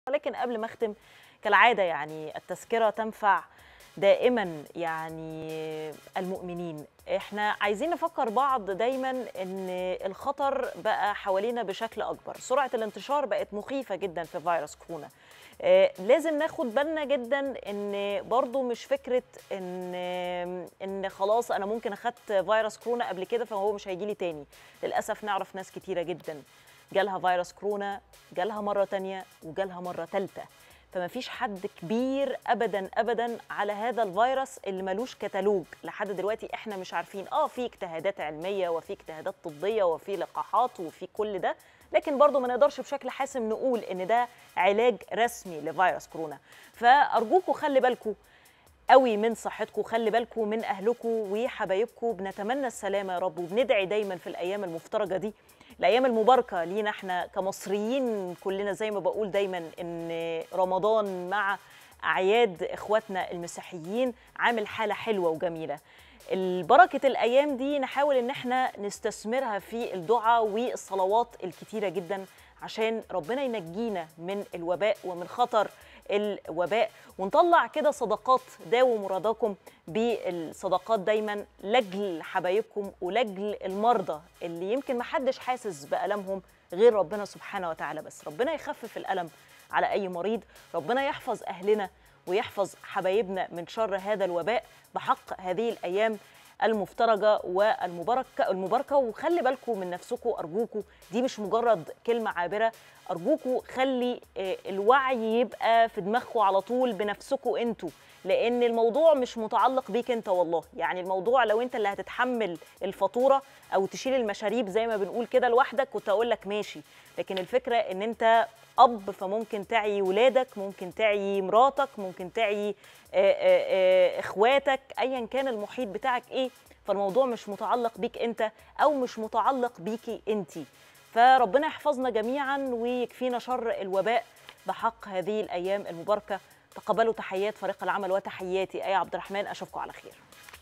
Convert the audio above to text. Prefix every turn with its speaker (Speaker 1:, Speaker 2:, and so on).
Speaker 1: ولكن قبل ما اختم كالعاده يعني التذكره تنفع دائما يعني المؤمنين احنا عايزين نفكر بعض دايما ان الخطر بقى حوالينا بشكل اكبر سرعه الانتشار بقت مخيفه جدا في فيروس كورونا آه، لازم ناخد بالنا جدا ان برضو مش فكره ان ان خلاص انا ممكن اخدت فيروس كورونا قبل كده فهو مش هيجي لي تاني للاسف نعرف ناس كتيره جدا جالها فيروس كورونا جالها مره تانية وجالها مره ثالثه فما فيش حد كبير ابدا ابدا على هذا الفيروس اللي ملوش كتالوج لحد دلوقتي احنا مش عارفين اه في اجتهادات علميه وفي اجتهادات طبيه وفي لقاحات وفي كل ده لكن برضه ما نقدرش بشكل حاسم نقول ان ده علاج رسمي لفيروس كورونا فارجوكم خلي بالكم قوي من صحتكم خلي بالكم من اهلكم وحبايبكم بنتمنى السلامه يا رب وبندعي دايما في الايام المفترجه دي الايام المباركه لينا احنا كمصريين كلنا زي ما بقول دايما ان رمضان مع اعياد اخواتنا المسيحيين عامل حاله حلوه وجميله البركة الأيام دي نحاول إن احنا نستثمرها في الدعاء والصلوات الكتيرة جدا عشان ربنا ينجينا من الوباء ومن خطر الوباء ونطلع كده صدقات داووا مراداكم بالصدقات دايما لاجل حبايبكم ولاجل المرضى اللي يمكن محدش حاسس بألمهم غير ربنا سبحانه وتعالى بس ربنا يخفف الألم على أي مريض ربنا يحفظ أهلنا ويحفظ حبايبنا من شر هذا الوباء بحق هذه الأيام المفترجه والمباركه المباركه وخلي بالكم من نفسكم ارجوكم دي مش مجرد كلمه عابره ارجوكم خلي آه، الوعي يبقى في دماغكم على طول بنفسكم انتوا لان الموضوع مش متعلق بيك انت والله يعني الموضوع لو انت اللي هتتحمل الفاتوره او تشيل المشاريب زي ما بنقول كده لوحدك كنت اقول لك ماشي لكن الفكره ان انت اب فممكن تعي ولادك ممكن تعي مراتك ممكن تعي آه، آه، آه، اخواتك ايا كان المحيط بتاعك ايه فالموضوع مش متعلق بيك انت او مش متعلق بيكي انت فربنا يحفظنا جميعا ويكفينا شر الوباء بحق هذه الايام المباركه تقبلوا تحيات فريق العمل وتحياتي اي عبد الرحمن اشوفكم على خير